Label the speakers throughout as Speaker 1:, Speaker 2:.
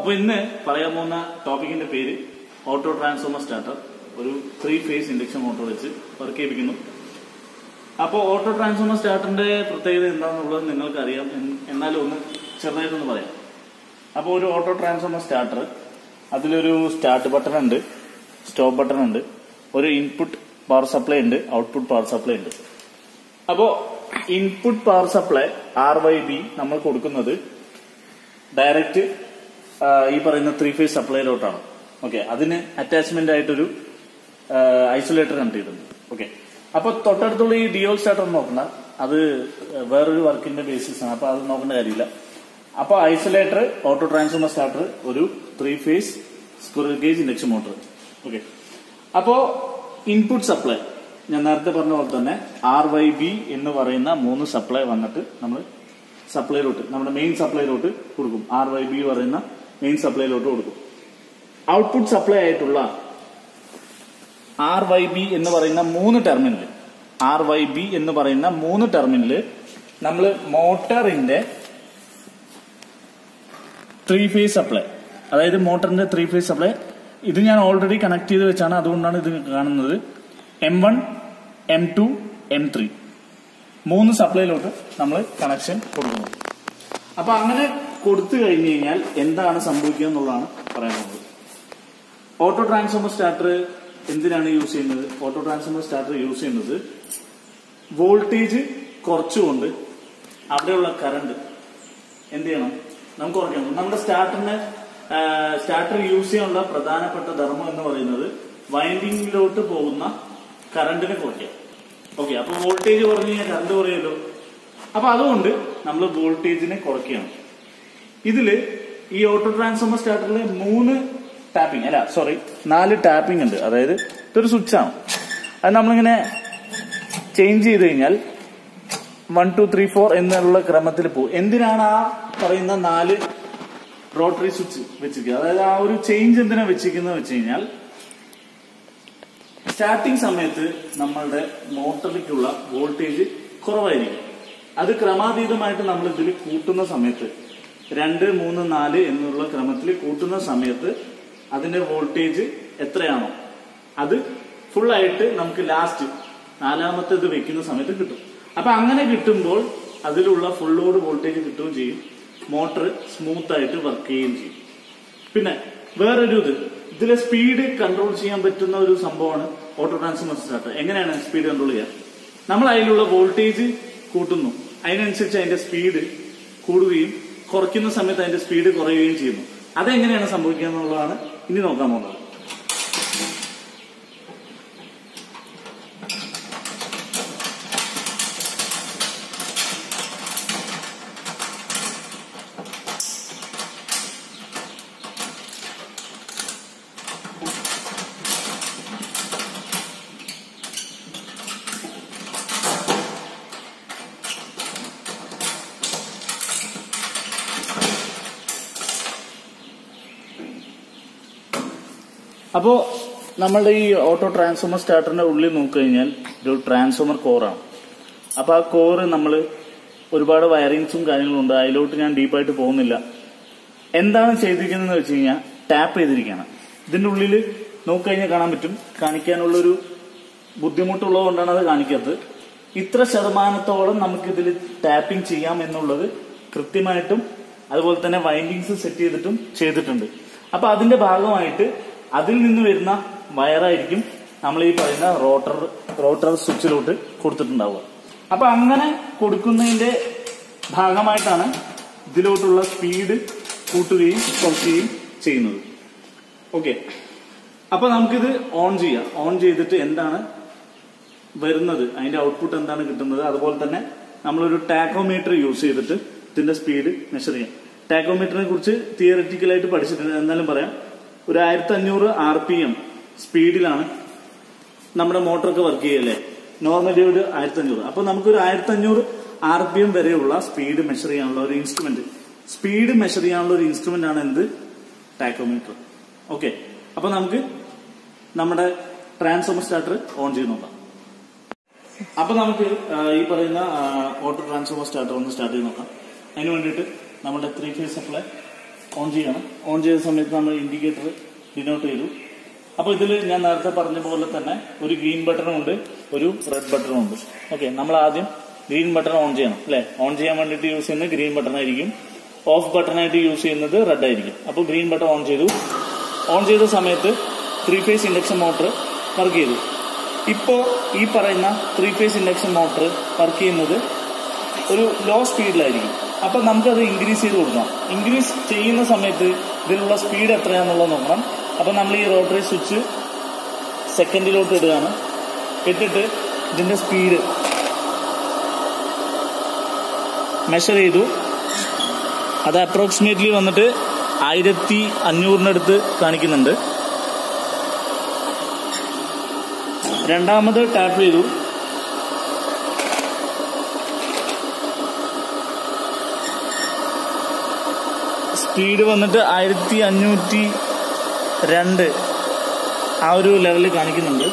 Speaker 1: അപ്പൊ ഇന്ന് പറയാൻ പോകുന്ന ടോപ്പിക്കിന്റെ പേര് ഓട്ടോ ട്രാൻസ്ഫോമർ സ്റ്റാർട്ടർ ഒരു ത്രീ ഫേസ് ഇൻഡക്ഷൻ മോട്ടോർ വെച്ച് വർക്ക് ചെയ്യിപ്പിക്കുന്നു അപ്പോൾ ഓട്ടോ ട്രാൻസ്ഫോമർ സ്റ്റാർട്ടറിന്റെ പ്രത്യേകത എന്താണെന്നുള്ളത് നിങ്ങൾക്ക് അറിയാം എൻ- എന്നാലും ഒന്ന് ചെറുതായിട്ടൊന്ന് പറയാം അപ്പോൾ ഒരു ഓട്ടോ ട്രാൻസ്ഫോമർ സ്റ്റാർട്ടർ അതിലൊരു സ്റ്റാർട്ട് ബട്ടൺ ഉണ്ട് സ്റ്റോപ്പ് ബട്ടൺ ഉണ്ട് ഒരു ഇൻപുട്ട് പവർ സപ്ലൈ ഉണ്ട് ഔട്ട്പുട്ട് പവർ സപ്ലൈ ഉണ്ട് അപ്പോ input power supply R Y B നമ്മൾ കൊടുക്കുന്നത് ഡയറക്റ്റ് ഈ പറയുന്ന ത്രീ ഫേസ് സപ്ലൈയിലോട്ടാണ് ഓക്കെ അതിന് അറ്റാച്ച്മെന്റ് ആയിട്ടൊരു ഐസൊലേറ്റർ കണക്ട് ചെയ്തിട്ടുണ്ട് ഓക്കെ അപ്പൊ തൊട്ടടുത്തുള്ള ഈ ഡിയോൾ സ്റ്റാർട്ടർ നോക്കണ്ട അത് വേറൊരു വർക്കിന്റെ ബേസിസ് ആണ് അപ്പൊ അത് നോക്കേണ്ട കാര്യമില്ല അപ്പൊ ഐസൊലേറ്റർ ഓട്ടോ ട്രാൻസ്ഫോമർ സ്റ്റാർട്ടർ ഒരു three phase square cage induction motor okay അപ്പോ ഇൻപുട്ട് സപ്ലൈ ഞാൻ നേരത്തെ പറഞ്ഞ പോലെ തന്നെ ആർ വൈ ബി എന്ന് പറയുന്ന മൂന്ന് സപ്ലൈ വന്നിട്ട് നമ്മൾ സപ്ലൈയിലോട്ട് നമ്മുടെ മെയിൻ സപ്ലൈയിലോട്ട് കൊടുക്കും ആർ വൈ ബി പറയുന്ന മെയിൻ സപ്ലൈയിലോട്ട് കൊടുക്കും ഔട്ട്പുട്ട് സപ്ലൈ ആയിട്ടുള്ള ആർ വൈ ബി എന്ന് പറയുന്ന മൂന്ന് ടെർമിനൽ ആർ വൈ ബി എന്ന് പറയുന്ന മൂന്ന് ടെർമിനൽ നമ്മൾ മോട്ടറിന്റെ ത്രീ ഫേസ് സപ്ലൈ അതായത് മോട്ടറിന്റെ ത്രീ ഫേസ് സപ്ലൈ ഇത് ഞാൻ ഓൾറെഡി കണക്ട് ചെയ്ത് വെച്ചാണ് അതുകൊണ്ടാണ് ഇത് കാണുന്നത് M one M two M three മൂന്ന് സപ്ലൈയിലോട്ട് നമ്മൾ കണക്ഷൻ കൊടുക്കുന്നു അപ്പൊ അങ്ങനെ കൊടുത്തു കഴിഞ്ഞു കഴിഞ്ഞാൽ എന്താണ് സംഭവിക്കുക എന്നുള്ളതാണ് പറയാൻ പോകുന്നത് ഓട്ടോ ട്രാൻസ്ഫോമർ സ്റ്റാർട്ടർ എന്തിനാണ് യൂസ് ചെയ്യുന്നത് ഓട്ടോ ട്രാൻസ്ഫോമർ സ്റ്റാർട്ടർ യൂസ് ചെയ്യുന്നത് വോൾട്ടേജ് കുറച്ചുകൊണ്ട് അവിടെയുള്ള കറണ്ട് എന്ത് ചെയ്യണം നമുക്ക് കുറയ്ക്കണം നമ്മുടെ സ്റ്റാർട്ടറിന് സ്റ്റാർട്ടർ യൂസ് ചെയ്യാനുള്ള പ്രധാനപ്പെട്ട ധർമ്മം എന്ന് പറയുന്നത് വൈൻഡിങ്ങിലോട്ട് പോകുന്ന കറണ്ടിനെ കുറയ്ക്കുക ഓക്കെ അപ്പൊ വോൾട്ടേജ് കുറഞ്ഞു കഴിഞ്ഞാൽ കറണ്ട് കുറയുമല്ലോ അപ്പൊ അതുകൊണ്ട് നമ്മൾ വോൾട്ടേജിനെ കുറയ്ക്കുകയാണ് ഇതില് ഈ ഓട്ടോ ട്രാൻസ്ഫോമർ സ്റ്റാർട്ടറിൽ മൂന്ന് ടാപ്പിംഗ് അല്ല സോറി നാല് ടാപ്പിംഗ് ഉണ്ട് അതായത് ഇതൊരു സ്വിച്ച് ആണ് അത് നമ്മളിങ്ങനെ ചേഞ്ച് ചെയ്ത് കഴിഞ്ഞാൽ വൺ ടു ത്രീ ഫോർ എന്നുള്ള ക്രമത്തിൽ പോകും എന്തിനാണ് ആ പറയുന്ന നാല് റോട്ടറി സ്വിച്ച് വെച്ചിരിക്കുക അതായത് ആ ഒരു ചേഞ്ച് എന്തിനാ വെച്ചിരിക്കുന്നത് വെച്ച് കഴിഞ്ഞാൽ സ്റ്റാർട്ടിംഗ് സമയത്ത് നമ്മളുടെ മോട്ടറിലേക്കുള്ള വോൾട്ടേജ് കുറവായിരിക്കും അത് ക്രമാതീതമായിട്ട് നമ്മൾ ഇതിൽ കൂട്ടുന്ന സമയത്ത് രണ്ട് മൂന്ന് നാല് എന്നുള്ള ക്രമത്തിൽ കൂട്ടുന്ന സമയത്ത് അതിന്റെ വോൾട്ടേജ് എത്രയാണോ അത് full ആയിട്ട് നമുക്ക് ലാസ്റ്റ് നാലാമത്തെ ഇത് വെക്കുന്ന സമയത്ത് കിട്ടും അപ്പൊ അങ്ങനെ കിട്ടുമ്പോൾ അതിലുള്ള ഫുൾ ലോഡ് വോൾട്ടേജ് കിട്ടുകയും ചെയ്യും മോട്ടർ സ്മൂത്ത് ആയിട്ട് വർക്ക് ചെയ്യുകയും ചെയ്യും പിന്നെ വേറൊരു ഇത് ഇതിലെ സ്പീഡ് കൺട്രോൾ ചെയ്യാൻ പറ്റുന്ന ഒരു സംഭവമാണ് ഓട്ടോ ട്രാൻസ്ഫോമർ സ്റ്റാർട്ടർ എങ്ങനെയാണ് സ്പീഡ് കൺട്രോൾ ചെയ്യുക നമ്മൾ അതിലുള്ള വോൾട്ടേജ് കൂട്ടുന്നു അതിനനുസരിച്ച് അതിന്റെ സ്പീഡ് കൂടുകയും കുറയ്ക്കുന്ന സമയത്ത് അതിന്റെ സ്പീഡ് കുറയുകയും ചെയ്യുന്നു അതെങ്ങനെയാണ് സംഭവിക്കുക എന്നുള്ളതാണ് ഇനി നോക്കാൻ പോകുന്നത് അപ്പോ നമ്മളുടെ ഈ ഓട്ടോ ട്രാൻസ്ഫോമർ സ്റ്റാർട്ടറിന്റെ ഉള്ളിൽ നോക്കിക്കഴിഞ്ഞാൽ ഒരു ട്രാൻസ്ഫോമർ കോറാണ് അപ്പൊ ആ കോറ് നമ്മൾ ഒരുപാട് വയറിങ്സും കാര്യങ്ങളും ഉണ്ട് അതിലോട്ട് ഞാൻ ഡീപ്പായിട്ട് പോകുന്നില്ല എന്താണ് ചെയ്തിരിക്കുന്നതെന്ന് വെച്ച് കഴിഞ്ഞാൽ ടാപ്പ് ചെയ്തിരിക്കുകയാണ് ഇതിന്റെ ഉള്ളിൽ നോക്കിക്കഴിഞ്ഞാൽ കാണാൻ പറ്റും കാണിക്കാനുള്ളൊരു ബുദ്ധിമുട്ടുള്ളത് കൊണ്ടാണ് അത് കാണിക്കാത്തത് ഇത്ര ശതമാനത്തോളം നമുക്കിതിൽ ടാപ്പിംഗ് ചെയ്യാം എന്നുള്ളത് കൃത്യമായിട്ടും അതുപോലെ തന്നെ വൈൻഡിങ്സ് സെറ്റ് ചെയ്തിട്ടും ചെയ്തിട്ടുണ്ട് അപ്പൊ അതിന്റെ ഭാഗമായിട്ട് അതിൽ നിന്ന് വരുന്ന വയറായിരിക്കും നമ്മൾ ഈ പറയുന്ന റോട്ടർ റോട്ടർ സ്വിച്ചിലോട്ട് കൊടുത്തിട്ടുണ്ടാവുക അപ്പൊ അങ്ങനെ കൊടുക്കുന്നതിന്റെ ഭാഗമായിട്ടാണ് ഇതിലോട്ടുള്ള സ്പീഡ് കൂട്ടുകയും കുറയ്ക്കുകയും ചെയ്യുന്നത് ഓക്കെ അപ്പൊ നമുക്കിത് ഓൺ ചെയ്യാം ഓൺ ചെയ്തിട്ട് എന്താണ് വരുന്നത് അതിന്റെ ഔട്ട്പുട്ട് എന്താണ് കിട്ടുന്നത് അതുപോലെ തന്നെ നമ്മളൊരു ടാക്കോമീറ്റർ യൂസ് ചെയ്തിട്ട് ഇതിന്റെ സ്പീഡ് മെഷർ ചെയ്യാം ടാക്കോമീറ്ററിനെ കുറിച്ച് തിയററ്റിക്കലായിട്ട് പഠിച്ചിട്ടുണ്ട് എന്നാലും പറയാം ഒരു ആയിരത്തി അഞ്ഞൂറ് ആർ പി എം സ്പീഡിലാണ് നമ്മുടെ മോട്ടറൊക്കെ വർക്ക് ചെയ്യല്ലേ നോർമലി ഒരു ആയിരത്തി അഞ്ഞൂറ് അപ്പൊ നമുക്കൊരു ആയിരത്തി അഞ്ഞൂറ് ആർ പി എം വരെയുള്ള സ്പീഡ് മെഷർ ചെയ്യാനുള്ള ഒരു ഇൻസ്ട്രുമെന്റ് സ്പീഡ് മെഷർ ചെയ്യാനുള്ള ഒരു ഇൻസ്ട്രുമെന്റ് ആണ് എന്ത് ടാക്കോമീറ്റർ ഓക്കെ അപ്പൊ നമുക്ക് നമ്മുടെ ട്രാൻസ്ഫോമർ സ്റ്റാർട്ടർ ഓൺ ചെയ്ത് നോക്കാം അപ്പൊ നമുക്ക് ആ, ഈ പറയുന്ന ഓട്ടോ ട്രാൻസ്ഫോമർ സ്റ്റാർട്ടർ ഒന്ന് സ്റ്റാർട്ട് ചെയ്ത് നോക്കാം അതിന് വേണ്ടിയിട്ട് നമ്മുടെ ത്രീ ഫേസ് സപ്ലൈ ഓൺ ചെയ്യണം ഓൺ ചെയ്ത സമയത്ത് നമ്മൾ ഇൻഡിക്കേറ്റർ ഡിനോട്ട് ചെയ്തു അപ്പോൾ ഇതിൽ ഞാൻ നേരത്തെ പറഞ്ഞ പോലെ തന്നെ ഒരു ഗ്രീൻ ബട്ടണും ഉണ്ട് ഒരു റെഡ് ബട്ടണും ഉണ്ട് ഓക്കെ നമ്മൾ ആദ്യം ഗ്രീൻ ബട്ടൺ ഓൺ ചെയ്യണം അല്ലെ ഓൺ ചെയ്യാൻ വേണ്ടിയിട്ട് യൂസ് ചെയ്യുന്നത് ഗ്രീൻ ബട്ടൺ ആയിരിക്കും ഓഫ് ബട്ടൺ ആയിട്ട് യൂസ് ചെയ്യുന്നത് റെഡ് ആയിരിക്കും അപ്പോൾ ഗ്രീൻ ബട്ടൺ ഓൺ ചെയ്തു ഓൺ ചെയ്ത സമയത്ത് three phase induction motor work ചെയ്തു ഇപ്പോൾ ഈ പറയുന്ന three phase induction motor work ചെയ്യുന്നത് ഒരു ലോ സ്പീഡിലായിരിക്കും അപ്പൊ നമുക്കത് ഇൻക്രീസ് ചെയ്ത് കൊടുക്കണം ഇൻക്രീസ് ചെയ്യുന്ന സമയത്ത് ഇതിലുള്ള സ്പീഡ് എത്രയാണെന്നുള്ളത് നോക്കണം അപ്പൊ നമ്മൾ ഈ റോട്ടറി സ്വിച്ച് സെക്കൻഡിലോട്ട് ഇടുകയാണ് ഇട്ടിട്ട് ഇതിന്റെ സ്പീഡ് മെഷർ ചെയ്തു അത് അപ്രോക്സിമേറ്റ്ലി വന്നിട്ട് ആയിരത്തി അഞ്ഞൂറിനടുത്ത് കാണിക്കുന്നുണ്ട് രണ്ടാമത് ടാപ്പ് ചെയ്തു സ്പീഡ് വന്നിട്ട് ആയിരത്തി അഞ്ഞൂറ്റി രണ്ട് ആ ഒരു ലെവലിൽ കാണിക്കുന്നുണ്ട്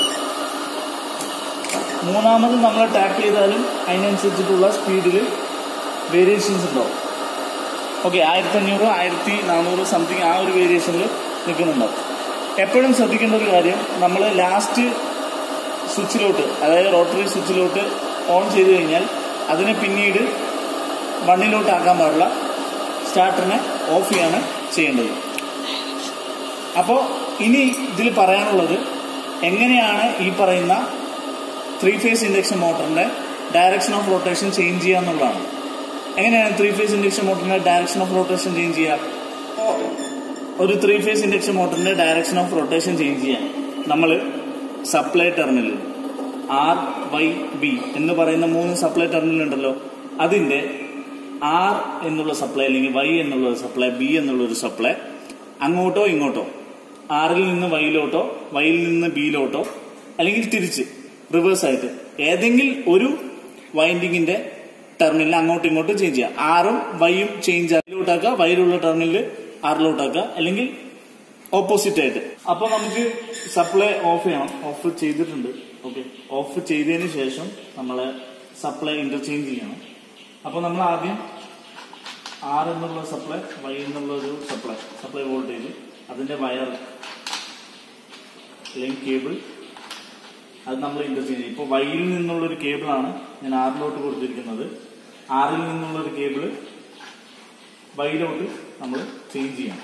Speaker 1: മൂന്നാമത് നമ്മൾ ടാപ്പ് ചെയ്താലും അതിനനുസരിച്ചിട്ടുള്ള സ്പീഡിൽ വേരിയേഷൻസ് ഉണ്ടാവും ഓക്കെ ആയിരത്തി അഞ്ഞൂറ് ആയിരത്തി നാനൂറ് സംതിങ് ആ ഒരു വേരിയേഷനിൽ നിൽക്കുന്നുണ്ടാവും എപ്പോഴും ശ്രദ്ധിക്കേണ്ട ഒരു കാര്യം നമ്മൾ ലാസ്റ്റ് സ്വിച്ചിലോട്ട് അതായത് റോട്ടറി സ്വിച്ചിലോട്ട് ഓൺ ചെയ്ത് കഴിഞ്ഞാൽ അതിനെ പിന്നീട് വണ്ണിലോട്ട് ആക്കാൻ പാടില്ല സ്റ്റാർട്ടറിനെ ഓഫ് ചെയ്യാണ് ചെയ്യേണ്ടത് അപ്പോൾ ഇനി ഇതിൽ പറയാനുള്ളത് എങ്ങനെയാണ് ഈ പറയുന്ന ത്രീ ഫേസ് ഇൻഡക്ഷൻ മോട്ടറിന്റെ ഡയറക്ഷൻ ഓഫ് റൊട്ടേഷൻ ചേഞ്ച് ചെയ്യുക എന്നുള്ളതാണ് എങ്ങനെയാണ് ത്രീ ഫേസ് ഇൻഡക്ഷൻ മോട്ടറിന്റെ ഡയറക്ഷൻ ഓഫ് റൊട്ടേഷൻ ചേഞ്ച് ചെയ്യുക ഒരു ത്രീ ഫേസ് ഇൻഡക്ഷൻ മോട്ടറിന്റെ ഡയറക്ഷൻ ഓഫ് റൊട്ടേഷൻ ചേഞ്ച് ചെയ്യാൻ നമ്മൾ supply terminal R Y B എന്ന് പറയുന്ന മൂന്ന് സപ്ലൈ ടെർമിനൽ ഉണ്ടല്ലോ അതിന്റെ ആർ എന്നുള്ള സപ്ലൈ അല്ലെങ്കിൽ വൈ എന്നുള്ള സപ്ലൈ ബി എന്നുള്ള ഒരു സപ്ലൈ അങ്ങോട്ടോ ഇങ്ങോട്ടോ ആറിൽ നിന്ന് വൈയിലോട്ടോ വൈയിൽ നിന്ന് ബിയിലോട്ടോ അല്ലെങ്കിൽ തിരിച്ച് റിവേഴ്സ് ആയിട്ട് ഏതെങ്കിലും ഒരു വൈൻഡിങ്ങിന്റെ ടെർമിനൽ അങ്ങോട്ടും ഇങ്ങോട്ടും ചേഞ്ച് ചെയ്യാം ആറും വൈയും ചേഞ്ച് ആയിലോട്ടാക്കുക വൈയിലുള്ള ടെർമിനൽ ആറിലോട്ടാക്കുക അല്ലെങ്കിൽ ഓപ്പോസിറ്റ് ആയിട്ട് അപ്പൊ നമുക്ക് സപ്ലൈ ഓഫ് ചെയ്യണം ഓഫ് ചെയ്തിട്ടുണ്ട് ഓക്കെ ഓഫ് ചെയ്തതിന് ശേഷം നമ്മളെ സപ്ലൈ ഇന്റർചേഞ്ച് ചെയ്യണം അപ്പൊ നമ്മൾ ആദ്യം ആർ എന്നുള്ള സപ്ലൈ വൈ എന്നുള്ള ഒരു സപ്ലൈ സപ്ലൈ വോൾട്ടേജ് അതിന്റെ വയർ അല്ലെങ്കിൽ കേബിൾ അത് നമ്മൾ ഇന്റർചേഞ്ച് ചെയ്യും ഇപ്പോൾ വൈയിൽ നിന്നുള്ള ഒരു കേബിളാണ് ഞാൻ ആറിലോട്ട് കൊടുത്തിരിക്കുന്നത് ആറിൽ നിന്നുള്ള ഒരു കേബിള് വൈയിലോട്ട് നമ്മൾ ചേഞ്ച് ചെയ്യണം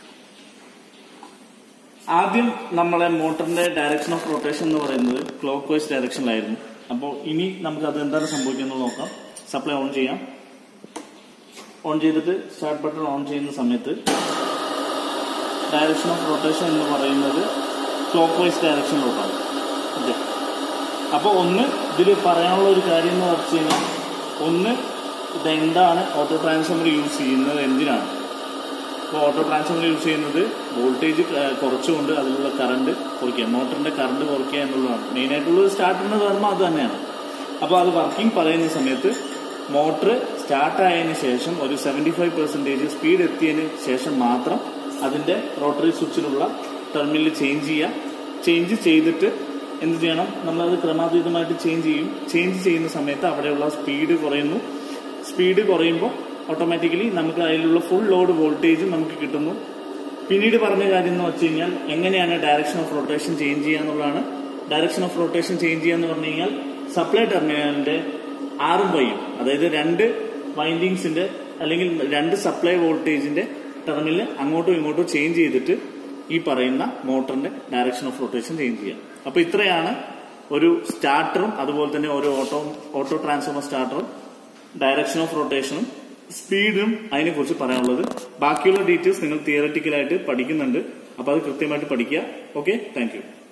Speaker 1: ആദ്യം നമ്മളെ മോട്ടറിന്റെ ഡയറക്ഷൻ ഓഫ് റൊട്ടേഷൻ എന്ന് പറയുന്നത് ക്ലോക്ക് വൈസ് ഡയറക്ഷനിലായിരുന്നു അപ്പോൾ ഇനി നമുക്ക് അത് എന്താണ് സംഭവിക്കുന്നത് നോക്കാം സപ്ലൈ ഓൺ ചെയ്യാം ഓൺ ചെയ്തിട്ട് സ്റ്റാർട്ട് ബട്ടൺ ഓൺ ചെയ്യുന്ന സമയത്ത് ഡയറക്ഷൻ ഓഫ് റൊട്ടേഷൻ എന്ന് പറയുന്നത് ക്ലോക്ക് വൈസ് ഡയറക്ഷനിലോട്ടാണ് ഓക്കെ അപ്പോൾ ഒന്ന് ഇതിൽ പറയാനുള്ള ഒരു കാര്യം എന്ന് വെച്ച് കഴിഞ്ഞാൽ ഒന്ന് ഇതെന്താണ് ഓട്ടോ ട്രാൻസ്ഫോമർ യൂസ് ചെയ്യുന്നത് എന്തിനാണ് ഇപ്പോൾ ഓട്ടോ ട്രാൻസ്ഫോമർ യൂസ് ചെയ്യുന്നത് വോൾട്ടേജ് കുറച്ചുകൊണ്ട് അതിലുള്ള കറണ്ട് കുറയ്ക്കുക മോട്ടറിന്റെ കറണ്ട് കുറയ്ക്കുക എന്നുള്ളതാണ് മെയിനായിട്ടുള്ള സ്റ്റാർട്ടിന്റെ ധർമ്മം അത് തന്നെയാണ് അപ്പോൾ അത് വർക്കിംഗ് പറയുന്ന സമയത്ത് മോട്ടർ സ്റ്റാർട്ട് ആയതിനു ശേഷം ഒരു സെവന്റി ഫൈവ് പെർസെന്റേജ് സ്പീഡ് എത്തിയതിന് ശേഷം മാത്രം അതിന്റെ റോട്ടറി സ്വിച്ചിലുള്ള ടെർമിനൽ ചേഞ്ച് ചെയ്യുക ചേഞ്ച് ചെയ്തിട്ട് എന്ത് ചെയ്യണം നമ്മളത് ക്രമാതീതമായിട്ട് ചേഞ്ച് ചെയ്യും ചേഞ്ച് ചെയ്യുന്ന സമയത്ത് അവിടെയുള്ള സ്പീഡ് കുറയുന്നു സ്പീഡ് കുറയുമ്പോൾ ഓട്ടോമാറ്റിക്കലി നമുക്ക് അതിലുള്ള ഫുൾ ലോഡ് വോൾട്ടേജും നമുക്ക് കിട്ടുന്നു പിന്നീട് പറഞ്ഞ കാര്യം എന്ന് വെച്ച് കഴിഞ്ഞാൽ എങ്ങനെയാണ് ഡയറക്ഷൻ ഓഫ് റൊട്ടേഷൻ ചേഞ്ച് ചെയ്യുക എന്നുള്ളതാണ് ഡയറക്ഷൻ ഓഫ് റൊട്ടേഷൻ ചേഞ്ച് ചെയ്യുക എന്ന് പറഞ്ഞു കഴിഞ്ഞാൽ സപ്ലൈ ടെർമിനലിന്റെ ആറും വൈയും അതായത് രണ്ട് വൈൻഡിങ്സിന്റെ അല്ലെങ്കിൽ രണ്ട് സപ്ലൈ വോൾട്ടേജിന്റെ ടെർമിനൽ അങ്ങോട്ടും ഇങ്ങോട്ടും ചേഞ്ച് ചെയ്തിട്ട് ഈ പറയുന്ന മോട്ടറിന്റെ ഡയറക്ഷൻ ഓഫ് റൊട്ടേഷൻ ചേഞ്ച് ചെയ്യാം അപ്പൊ ഇത്രയാണ് ഒരു സ്റ്റാർട്ടറും അതുപോലെ തന്നെ ഒരു ഓട്ടോ ഓട്ടോ ട്രാൻസ്ഫോമർ സ്റ്റാർട്ടറും ഡയറക്ഷൻ ഓഫ് റൊട്ടേഷനും സ്പീഡും അതിനെക്കുറിച്ച് പറയാനുള്ളത് ബാക്കിയുള്ള ഡീറ്റെയിൽസ് നിങ്ങൾ തിയററ്റിക്കലായിട്ട് പഠിക്കുന്നുണ്ട് അപ്പൊ അത് കൃത്യമായിട്ട് പഠിക്കുക ഓക്കെ താങ്ക്